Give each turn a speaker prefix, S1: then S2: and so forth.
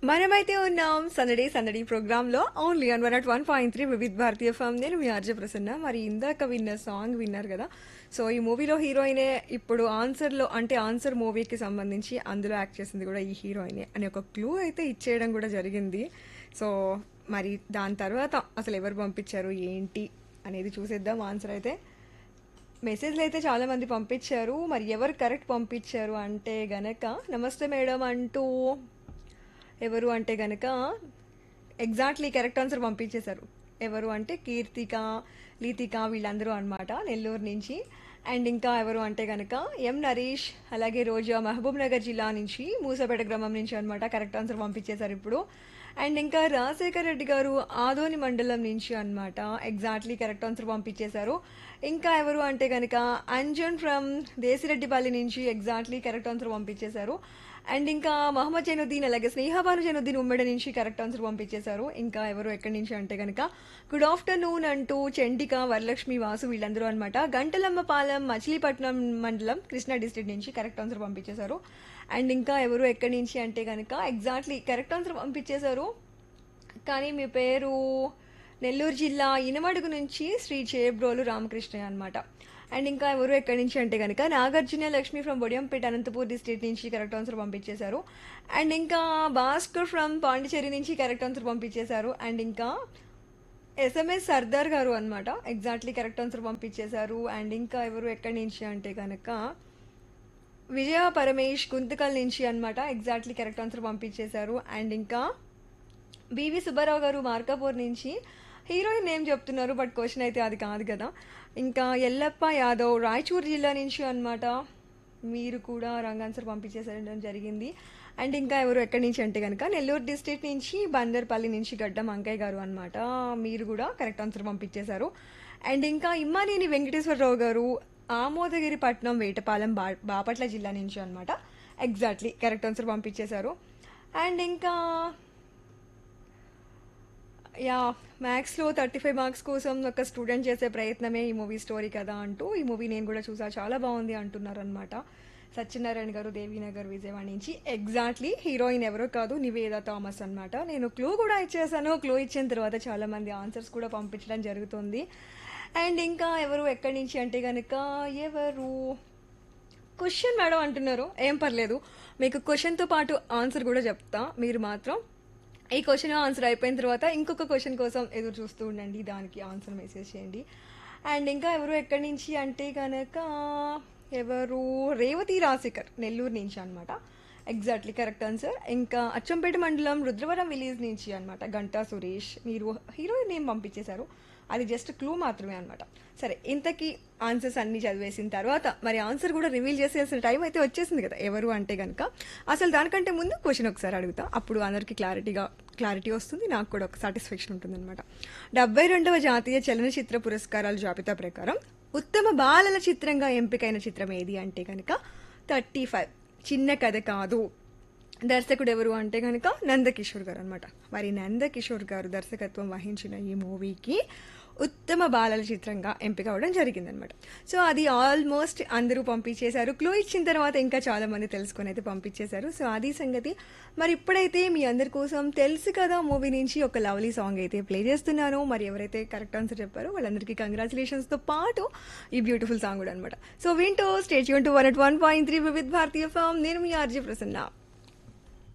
S1: మనమైతే ఉన్నాం సందడి సందడి ప్రోగ్రామ్ లో only on one at one point three Vividh Bharati FM నేను మీ ఆర్జే ప్రసన్న మరి ఇందాక విన్న సాంగ్ విన్నారు కదా సో ఈ మూవీలో హీరోయినే ఇప్పుడు ఆన్సర్ లో అంటే ఆన్సర్ మూవీకి సంబంధించి అందులో యాక్ట్ చేసింది కూడా ఈ హీరోయినే అని ఒక క్లూ అయితే ఇచ్చేయడం కూడా జరిగింది సో మరి దాని తర్వాత అసలు ఎవరు పంపించారు ఏంటి అనేది చూసేద్దాం ఆన్సర్ అయితే మెసేజ్లు అయితే చాలా మంది పంపించారు మరి ఎవరు కరెక్ట్ పంపించారు అంటే గనక నమస్తే మేడం అంటూ ఎవరు అంటే గనక ఎగ్జాక్ట్లీ కరెక్ట్ ఆన్సర్ పంపించేశారు ఎవరు అంటే కీర్తిక లీతిక వీళ్ళందరూ అన్నమాట నెల్లూరు నుంచి అండ్ ఇంకా ఎవరు అంటే గనక ఎం నరేష్ అలాగే రోజా మహబూబ్ నగర్ జిల్లా నుంచి మూసపేట గ్రామం నుంచి అన్నమాట కరెక్ట్ ఆన్సర్ పంపించేశారు ఇప్పుడు అండ్ ఇంకా రాజశేఖర్ రెడ్డి గారు ఆదోని మండలం నుంచి అన్నమాట ఎగ్జాక్ట్లీ కరెక్ట్ ఆన్సర్ పంపించేశారు ఇంకా ఎవరు అంటే కనుక అంజన్ ఫ్రమ్ దేశిరెడ్డిపల్లి నుంచి ఎగ్జాక్ట్లీ కరెక్ట్ ఆన్సర్ పంపించేశారు అండ్ ఇంకా మహమ్మద్ జైనుద్దీన్ అలాగే స్నేహబాను జైనుద్దీన్ ఉమ్మడి నుంచి కరెక్ట్ ఆన్సర్ పంపించేశారు ఇంకా ఎవరు ఎక్కడి నుంచి అంటే కనుక గుడ్ ఆఫ్టర్నూన్ అంటూ చండిక వరలక్ష్మి వాసు వీళ్ళందరూ అనమాట గంటలమ్మపాలెం మచిలీపట్నం మండలం కృష్ణా డిస్ట్రిక్ట్ నుంచి కరెక్ట్ ఆన్సర్ పంపించేశారు అండ్ ఇంకా ఎవరు ఎక్కడి నుంచి అంటే కనుక ఎగ్జాక్ట్లీ కరెక్ట్ ఆన్సర్ పంపించేశారు కానీ మీ పేరు నెల్లూరు జిల్లా ఇనమడుగు నుంచి శ్రీ చేబ్రోలు రామకృష్ణయ్య అనమాట అండ్ ఇంకా ఎవరు ఎక్కడి నుంచి అంటే కనుక నాగార్జున లక్ష్మి ఫ్రమ్ బొడియంపేట అనంతపూర్ డిస్ట్రిక్ట్ నుంచి కరెక్ట్ ఆన్సర్ పంపించేశారు అండ్ ఇంకా భాస్కర్ ఫ్రమ్ పాండిచేరి నుంచి కరెక్ట్ ఆన్సర్ పంపించేశారు అండ్ ఇంకా ఎస్ఎంఎస్ సర్దార్ గారు అనమాట ఎగ్జాక్ట్లీ కరెక్ట్ ఆన్సర్ పంపించేశారు అండ్ ఇంకా ఎవరు ఎక్కడి నుంచి అంటే కనుక విజయ పరమేష్ గుంతకల్ నుంచి అన్నమాట ఎగ్జాక్ట్లీ కరెక్ట్ ఆన్సర్ పంపించేశారు అండ్ ఇంకా బివి సుబ్బారావు గారు మార్కాపూర్ నుంచి హీరోయిన్ నేమ్ చెప్తున్నారు బట్ క్వశ్చన్ అయితే అది కాదు కదా ఇంకా ఎల్లప్ప యాదవ్ రాయచూర్ జిల్లా నుంచి అన్నమాట మీరు కూడా రాంగ్ ఆన్సర్ పంపించేసడం జరిగింది అండ్ ఇంకా ఎవరు ఎక్కడి నుంచి అంటే కనుక నెల్లూరు డిస్ట్రిక్ట్ నుంచి బందర్పల్లి నుంచి గడ్డం అంకయ్య గారు అనమాట మీరు కూడా కరెక్ట్ ఆన్సర్ పంపించేశారు అండ్ ఇంకా ఇమ్మానేని వెంకటేశ్వరరావు గారు ఆమోదగిరి పట్నం వేటపాలెం బా బాపట్ల జిల్లా నుంచి అనమాట ఎగ్జాక్ట్లీ కరెక్ట్ ఆన్సర్ పంపించేశారు అండ్ ఇంకా యా మ్యాథ్స్లో థర్టీ ఫైవ్ మార్క్స్ కోసం ఒక స్టూడెంట్ చేసే ప్రయత్నమే ఈ మూవీ స్టోరీ కదా అంటూ ఈ మూవీ నేను కూడా చూసా చాలా బాగుంది అంటున్నారు అనమాట సత్యనారాయణ గారు దేవీనగర్ విజయవాడ నుంచి ఎగ్జాక్ట్లీ హీరోయిన్ ఎవరో కాదు నివేద థామస్ అనమాట నేను క్లూ కూడా ఇచ్చేసాను క్లూ ఇచ్చిన తర్వాత చాలా మంది ఆన్సర్స్ కూడా పంపించడం జరుగుతుంది అండ్ ఇంకా ఎవరు ఎక్కడి నుంచి అంటే కనుక ఎవరు క్వశ్చన్ మేడం అంటున్నారు ఏం పర్లేదు మీకు క్వశ్చన్తో పాటు ఆన్సర్ కూడా చెప్తా మీరు మాత్రం ఈ క్వశ్చన్ ఆన్సర్ అయిపోయిన తర్వాత ఇంకొక క్వశ్చన్ కోసం ఎదురు చూస్తూ ఉండండి దానికి ఆన్సర్ మెసేజ్ చేయండి అండ్ ఇంకా ఎవరు ఎక్కడి నుంచి అంటే కనుక ఎవరు రేవతి రాశికర్ నెల్లూరు నుంచి అనమాట ఎగ్జాక్ట్లీ కరెక్ట్ ఆన్సర్ ఇంకా అచ్చంపేట మండలం రుద్రవరం విలేజ్ నుంచి అనమాట గంటా సురేష్ మీరు హీరోయిన్ నేమ్ పంపించేశారు అది జస్ట్ క్లూ మాత్రమే అనమాట సరే ఇంతకీ ఆన్సర్స్ అన్ని చదివేసిన తర్వాత మరి ఆన్సర్ కూడా రివీల్ చేసేసిన టైం అయితే వచ్చేసింది కదా ఎవరు అంటే కనుక అసలు దానికంటే ముందు క్వశ్చన్ ఒకసారి అడుగుతా అప్పుడు అందరికీ క్లారిటీగా క్లారిటీ వస్తుంది నాకు కూడా ఒక సాటిస్ఫాక్షన్ ఉంటుంది అనమాట డెబ్బై రెండవ జాతీయ చలనచిత్ర పురస్కారాల జాబితా ప్రకారం ఉత్తమ బాలల చిత్రంగా ఎంపికైన చిత్రం ఏది అంటే కనుక థర్టీ ఫైవ్ చిన్న కథ కాదు దర్శకుడు ఎవరు అంటే కనుక నందకిషోర్ గారు అనమాట మరి నందకిషోర్ గారు దర్శకత్వం వహించిన ఈ మూవీకి ఉత్తమ బాలల చిత్రంగా ఎంపిక అవ్వడం జరిగిందనమాట సో అది ఆల్మోస్ట్ అందరూ పంపించేశారు క్లూ ఇచ్చిన తర్వాత ఇంకా చాలా మంది తెలుసుకొని అయితే పంపించేశారు సో అది సంగతి మరి ఇప్పుడైతే మీ అందరి కోసం తెలుసు కదా మూవీ నుంచి ఒక లవ్లీ సాంగ్ అయితే ప్లే చేస్తున్నాను మరి ఎవరైతే కరెక్ట్ ఆన్సర్ చెప్పారో వాళ్ళందరికీ కంగ్రాచులేషన్స్తో పాటు ఈ బ్యూటిఫుల్ సాంగ్ కూడా అనమాట సో వింటూ స్టేట్ యూన్ to one at one point three Vividh Bharati FM నేను మీ ఆర్జీ ప్రసన్న